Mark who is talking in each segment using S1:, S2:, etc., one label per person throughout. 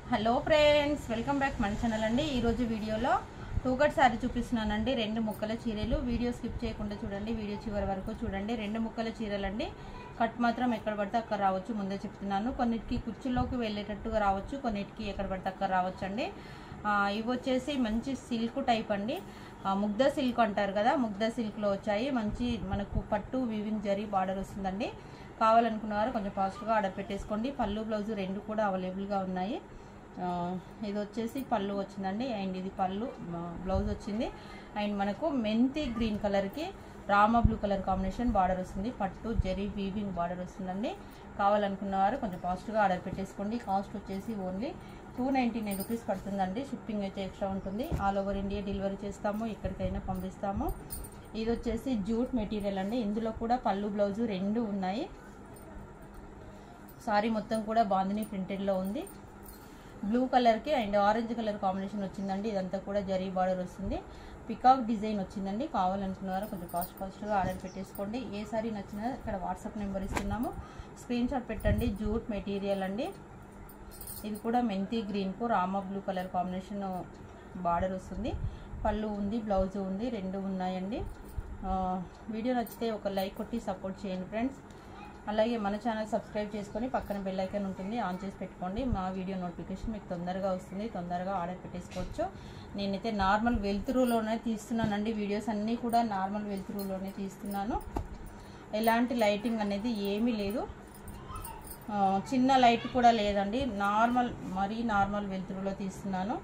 S1: hello friends welcome back మన channel అండి ఈరోజు వీడియోలో టూ కట్ శారీ చూపిస్తున్నానండి రెండు ముక్కల చీరలు వీడియో స్కిప్ చేయకుండా చూడండి వీడియో చివరి వరకు చూడండి రెండు ముక్కల చీరలు అండి కట్ మాత్రం ఎక్కడ పడితే అక్కడ రావచ్చు ముందే చెప్తున్నాను కొన్నిటికి కుచ్చులోకి వెళ్ళేటట్టుగా రావచ్చు కొన్నిటికి ఎక్కడ పడితే అక్కడ రావచ్చు అండి ఆ, ఇవి వచ్చేసి మంచి సిల్క్ టైప్ అండి ఆ, ముగ్ధ సిల్క్ అంటారు కదా ముగ్ధ సిల్క్లో వచ్చాయి మంచి మనకు పట్టు వివింగ్ జరీ బార్డర్ వస్తుందండి కావాలనుకున్నవారు కొంచెం ఫాస్ట్గా ఆర్డర్ పెట్టేసుకోండి పళ్ళు బ్లౌజ్ రెండు కూడా అవైలబుల్గా ఉన్నాయి ఆ, ఇది వచ్చేసి పళ్ళు వచ్చిందండి అండ్ ఇది పళ్ళు ఆ, బ్లౌజ్ వచ్చింది అండ్ మనకు మెంతి గ్రీన్ కలర్కి Rama blue colour combination border వస్తుంది పట్టు జరీ వీవింగ్ బార్డర్ వస్తుందండి కావాలనుకున్నవారు కొంచెం ఫాస్ట్గా ఆర్డర్ పెట్టేసుకోండి కాస్ట్ వచ్చేసి only two ninety nine rupees పడుతుందండి షిప్పింగ్ అయితే ఎక్స్ట్రా ఉంటుంది ఆల్ ఓవర్ ఇండియా డెలివరీ చేస్తాము ఎక్కడికైనా పంపిస్తాము ఇది వచ్చేసి జూట్ మెటీరియల్ అండి ఇందులో కూడా పళ్ళు బ్లౌజు రెండు ఉన్నాయి సారీ మొత్తం కూడా బాందిని ప్రింటెడ్లో ఉంది బ్లూ కలర్కి అండ్ ఆరెంజ్ కలర్ కాంబినేషన్ వచ్చిందండి ఇదంతా కూడా జరీ బార్డర్ వస్తుంది పికాక్ డిజైన్ వచ్చిందండి కావాలనుకున్నవారు కొంచెం ఫాస్ట్ ఫాస్ట్గా ఆర్డర్ పెట్టేసుకోండి ఏ సారీ నచ్చినా ఇక్కడ వాట్సాప్ నెంబర్ ఇస్తున్నాము స్క్రీన్ షాట్ పెట్టండి జూట్ మెటీరియల్ అండి ఇది కూడా మెంతి గ్రీన్కు Rama blue colour combination border వస్తుంది పళ్ళు ఉంది బ్లౌజ్ ఉంది రెండు ఉన్నాయండి ఆ, వీడియో నచ్చితే ఒక లైక్ కొట్టి సపోర్ట్ చేయండి ఫ్రెండ్స్ అలాగే మన ఛానల్ సబ్స్క్రైబ్ చేసుకొని పక్కన బెల్ ఐకాన్ ఉంటుంది ఆన్ చేసి పెట్టుకోండి మా వీడియో నోటిఫికేషన్ మీకు తొందరగా వస్తుంది తొందరగా ఆర్డర్ పెట్టేసుకోవచ్చు నేనైతే నార్మల్ వెల్తురులోనే తీస్తున్నానండి వీడియోస్ అన్నీ కూడా నార్మల్ వెల్తురులోనే తీస్తున్నాను ఎలాంటి లైటింగ్ అనేది ఏమీ లేదు ఆ, చిన్న లైట్ కూడా లేదండి నార్మల్ మరీ నార్మల్ వెలుతురులో తీస్తున్నాను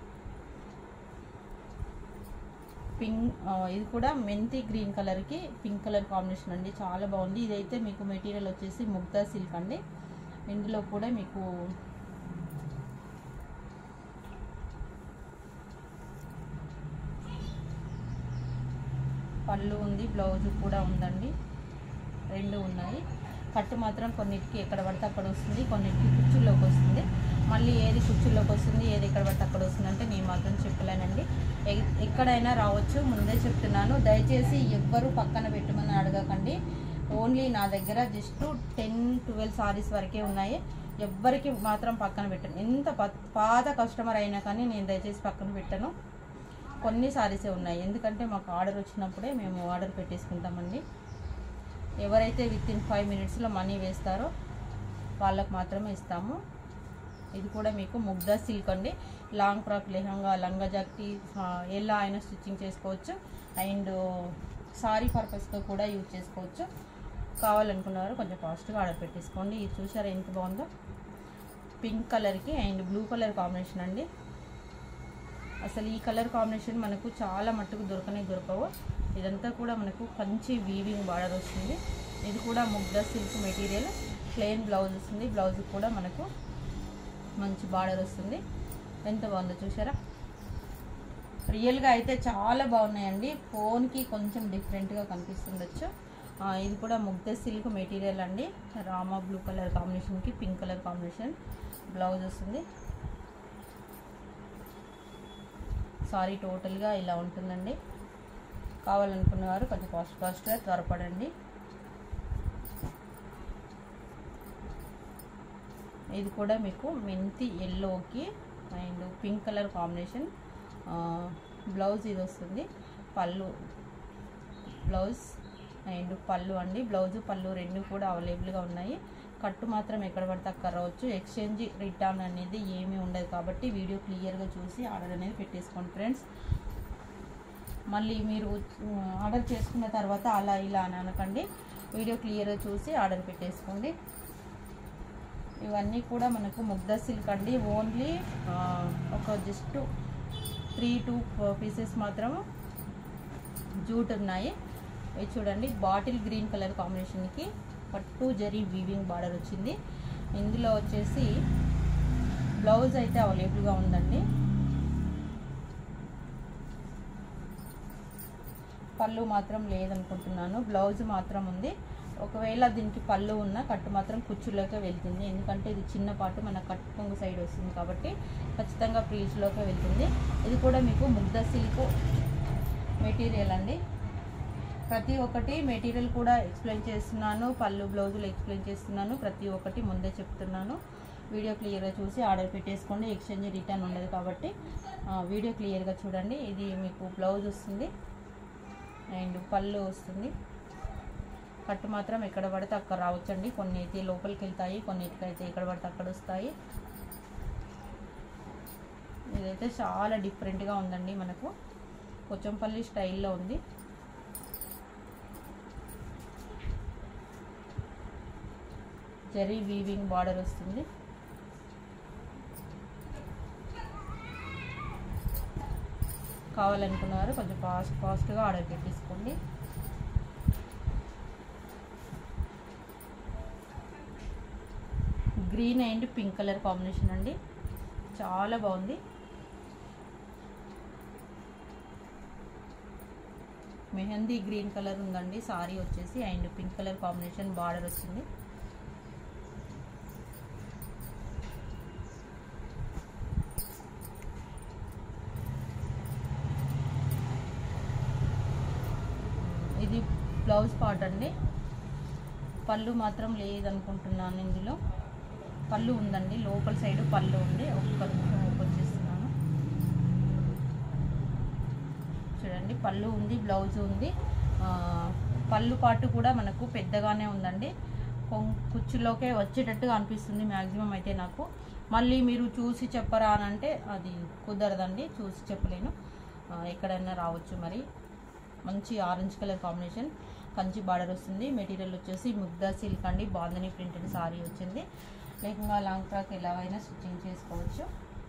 S1: పింక్ ఆ, ఇది కూడా మెంతి గ్రీన్ కలర్కి పింక్ కలర్ కాంబినేషన్ అండి చాలా బాగుంది ఇదైతే మీకు మెటీరియల్ వచ్చేసి ముగ్ధా సిల్క్ అండి ఇందులో కూడా మీకు పళ్ళు ఉంది బ్లౌజ్ కూడా ఉందండి రెండు ఉన్నాయి కట్టు మాత్రం కొన్నిటికి ఎక్కడ పడితే అక్కడ వస్తుంది కొన్నిటికి కుచ్చుల్లోకి వస్తుంది మళ్ళీ ఏది కుచ్చుల్లోకి వస్తుంది ఏది ఎక్కడ పడితే అక్కడ వస్తుంది అంటే నేను మాత్రం చెప్పలేనండి ఎ- ఎక్కడైనా రావచ్చు ముందే చెప్తున్నాను దయచేసి ఎవ్వరు పక్కన పెట్టమని అడగకండి ఓన్లీ నా దగ్గర జస్ట్ టెన్ ట్వెల్వ్ సారీస్ వరకే ఉన్నాయి ఎవ్వరికి మాత్రం పక్కన పెట్టను ఎంత ప- పాత కస్టమర్ అయినా కానీ నేను దయచేసి పక్కన పెట్టను కొన్ని సారీసే ఉన్నాయి ఎందుకంటే మాకు ఆర్డర్ వచ్చినప్పుడే మేము ఆర్డర్ పెట్టేసుకుంటామండి ఎవరైతే విత్ ఇన్ ఫైవ్ మినిట్స్లో మనీ వేస్తారో వాళ్ళకు మాత్రమే ఇస్తాము ఇది కూడా మీకు ముగ్ధా సిల్క్ అండి లాంగ్ ఫ్రాక్ లెహంగా లంగా జాకెట్ ఎలా అయినా స్టిచ్చింగ్ చేసుకోవచ్చు అండ్ సారీ పర్పస్గా కూడా యూజ్ చేసుకోవచ్చు కావాలనుకున్నవారు కొంచెం ఫాస్ట్గా ఆర్డర్ పెట్టేసుకోండి ఇది చూసారా ఎంత బాగుందో పింక్ కలర్కి అండ్ బ్లూ కలర్ కాంబినేషన్ అండి అసలు ఈ కలర్ కాంబినేషన్ మనకు చాలా మట్టుకు దొరకనే దొరకవు ఇదంతా కూడా మనకు కంచి వీవింగ్ బార్డర్ వస్తుంది ఇది కూడా Mugdha silk material plain blouse వస్తుంది బ్లౌజ్ కూడా మనకు మంచి బార్డర్ వస్తుంది ఎంత బాగుందో చూసారా రియల్గా అయితే చాలా బాగున్నాయండి ఫోన్కి కొంచెం డిఫరెంట్గా కనిపిస్తుండొచ్చు ఆ, ఇది కూడా ముగ్ధ సిల్క్ మెటీరియల్ అండి రామా బ్లూ కలర్ కాంబినేషన్కి పింక్ కలర్ కాంబినేషన్ బ్లౌజ్ వస్తుంది సారీ టోటల్గా ఇలా ఉంటుందండి కావాలనుకున్నవారు కొంచెం ఫాస్ట్ ఫాస్ట్గా త్వరపడండి ఇది కూడా మీకు మెంతి ఎల్లోకి and pink colour combination blouse ఇది వస్తుంది పళ్ళు బ్లౌజ్ అండ్ పళ్ళు అండి బ్లౌజ్ పళ్ళు రెండు కూడా అవైలబుల్గా ఉన్నాయి కట్టు మాత్రం ఎక్కడ పడితే అక్కడ రావచ్చు ఎక్స్చేంజ్ రిటర్న్ అనేది ఏమీ ఉండదు కాబట్టి వీడియో క్లియర్గా చూసి ఆర్డర్ అనేది పెట్టేసుకోండి ఫ్రెండ్స్ మళ్ళీ మీరు ఉమ్, ఆర్డర్ చేసుకున్న తర్వాత అలా ఇలా అని అనకండి వీడియో క్లియర్గా చూసి ఆర్డర్ పెట్టేసుకోండి ఇవన్నీ కూడా మనకు ముగ్ధ సిల్క్ అండి ఓన్లీ ఆ, ఒక జస్ట్ త్రీ టూ పీసెస్ మాత్రం జూట్ ఉన్నాయి ఇవి చూడండి బాటిల్ గ్రీన్ కలర్ కాంబినేషన్కి పట్టు జరీ వీవింగ్ బార్డర్ వచ్చింది ఇందులో వచ్చేసి బ్లౌజ్ అయితే అవైలబుల్గా ఉందండి పళ్ళు మాత్రం లేదనుకుంటున్నాను బ్లౌజ్ మాత్రం ఉంది ఒకవేళ దీనికి పళ్ళు ఉన్న కట్టు మాత్రం కుచ్చులోకే వెళ్తుంది ఎందుకంటే ఇది చిన్న పాటు మన కట్టు కొంగు సైడ్ వస్తుంది కాబట్టి ఖచ్చితంగా ప్రీజ్లోకే వెళ్తుంది ఇది కూడా మీకు ముగ్ధ సిల్క్ మెటీరియల్ అండి ప్రతి ఒక్కటి మెటీరియల్ కూడా ఎక్స్ప్లెయిన్ చేస్తున్నాను పళ్ళు బ్లౌజులు ఎక్స్ప్లెయిన్ చేస్తున్నాను ప్రతి ఒక్కటి ముందే చెప్తున్నాను వీడియో క్లియర్గా చూసి ఆర్డర్ పెట్టేసుకోండి ఎక్స్చేంజ్ రిటర్న్ ఉండదు కాబట్టి ఆ, వీడియో క్లియర్గా చూడండి ఇది మీకు బ్లౌజ్ వస్తుంది అండ్ పళ్ళు వస్తుంది కట్టు మాత్రం ఎక్కడ పడితే అక్కడ రావచ్చండి కొన్ని అయితే లోపలికి వెళ్తాయి కొన్నిటికి అయితే ఎక్కడ పడితే అక్కడ వస్తాయి ఇదైతే చాలా డిఫరెంట్గా ఉందండి మనకు కొచ్చంపల్లి స్టైల్లో ఉంది జరీ వీవింగ్ బార్డర్ వస్తుంది కావాలనుకున్నవారు కొంచెం ఫాస్ట్ ఫాస్ట్గా ఆర్డర్ పెట్టేసుకోండి green and pink colour combination అండి చాలా బాగుంది మెహందీ గ్రీన్ కలర్ ఉందండి సారీ వచ్చేసి and pink colour combination border వచ్చింది ఇది బ్లౌజ్ పార్ట్ అండి పళ్ళు మాత్రం లేదనుకుంటున్నాను ఇందులో పళ్ళు ఉందండి లోపల సైడ్ పళ్ళు ఉంది ఒక్క నిమిషం ఓపెన్ చేస్తున్నాను చూడండి పళ్ళు ఉంది బ్లౌజ్ ఉంది ఆ, పళ్ళు పాటు కూడా మనకు పెద్దగానే ఉందండి కొం- కుచ్చులోకే వచ్చేటట్టుగా అనిపిస్తుంది మ్యాక్సిమం అయితే నాకు మళ్ళీ మీరు చూసి చెప్పరా అని అంటే అది కుదరదండి చూసి చెప్పలేను ఆ, ఎక్కడైనా రావచ్చు మరి మంచి orange colour combination Kanchi border వస్తుంది మెటీరియల్ వచ్చేసి ముగ్ధా సిల్క్ అండి బాందని ప్రింటెడ్ సారీ వచ్చింది లేకుండా లాంగ్ ఫ్రాక్ ఎలాగైనా స్టిచ్చింగ్ చేసుకోవచ్చు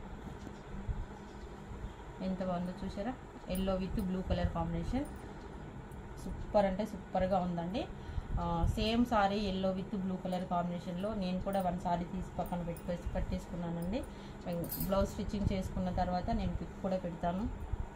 S1: ఎంత బాగుందో చూసారా yellow with blue colour combination super అంటే సూపర్గా ఉందండి same sari yellow with blue colour కాంబినేషన్లో నేను కూడా వన్ సారీ తీసి పక్కన పెట్టుకేసి పెట్టేసుకున్నానండి బ్లౌజ్ స్టిచ్చింగ్ చేసుకున్న తర్వాత నేను పిక్ కూడా పెడతాను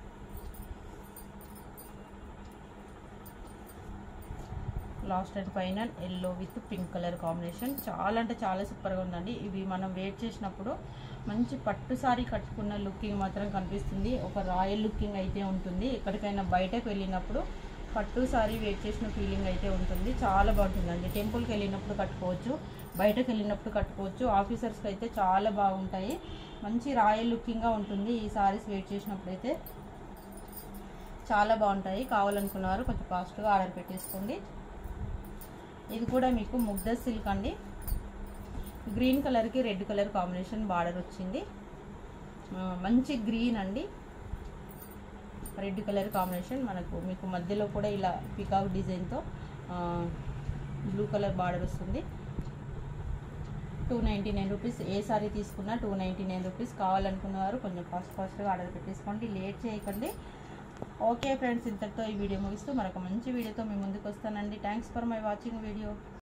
S1: last and final yellow with pink colour combination చాలా అంటే చాలా సూపర్గా ఉందండి ఇవి మనం వేట్ చేసినప్పుడు మంచి పట్టు సారీ కట్టుకున్న లుకింగ్ మాత్రం కనిపిస్తుంది ఒక రాయల్ లుకింగ్ అయితే ఉంటుంది ఎక్కడికైనా బయటకు వెళ్ళినప్పుడు పట్టు సారీ వేట్ చేసిన ఫీలింగ్ అయితే ఉంటుంది చాలా బాగుంటుందండి టెంపుల్కి వెళ్ళినప్పుడు కట్టుకోవచ్చు బయటకు వెళ్ళినప్పుడు కట్టుకోవచ్చు ఆఫీసర్స్కి అయితే చాలా బాగుంటాయి మంచి రాయల్ లుకింగ్గా ఉంటుంది ఈ సారీస్ వేట్ చేసినప్పుడు అయితే చాలా బాగుంటాయి కావాలనుకున్నవారు కొంచెం ఫాస్ట్గా ఆర్డర్ పెట్టేసుకోండి ఇది కూడా మీకు ముగ్ధ సిల్క్ అండి గ్రీన్ కలర్కి రెడ్ కలర్ కాంబినేషన్ బార్డర్ వచ్చింది ఆ, మంచి గ్రీన్ అండి రెడ్ కలర్ కాంబినేషన్ మనకు మీకు మధ్యలో కూడా ఇలా పికాక్ డిజైన్తో బ్లూ కలర్ బార్డర్ వస్తుంది టూ నైంటీ నైన్ రూపీస్ ఏ సారీ తీసుకున్నా టూ నైంటీ నైన్ రూపీస్ కావాలనుకున్నవారు కొంచెం ఫాస్ట్ ఫాస్ట్గా ఆర్డర్ పెట్టేసుకోండి లేట్ చేయకండి ఓకే ఫ్రెండ్స్ ఇంతటితో ఈ వీడియో ముగిస్తూ మరొక మంచి వీడియోతో మీ ముందుకు వస్తానండి thanks for my watching video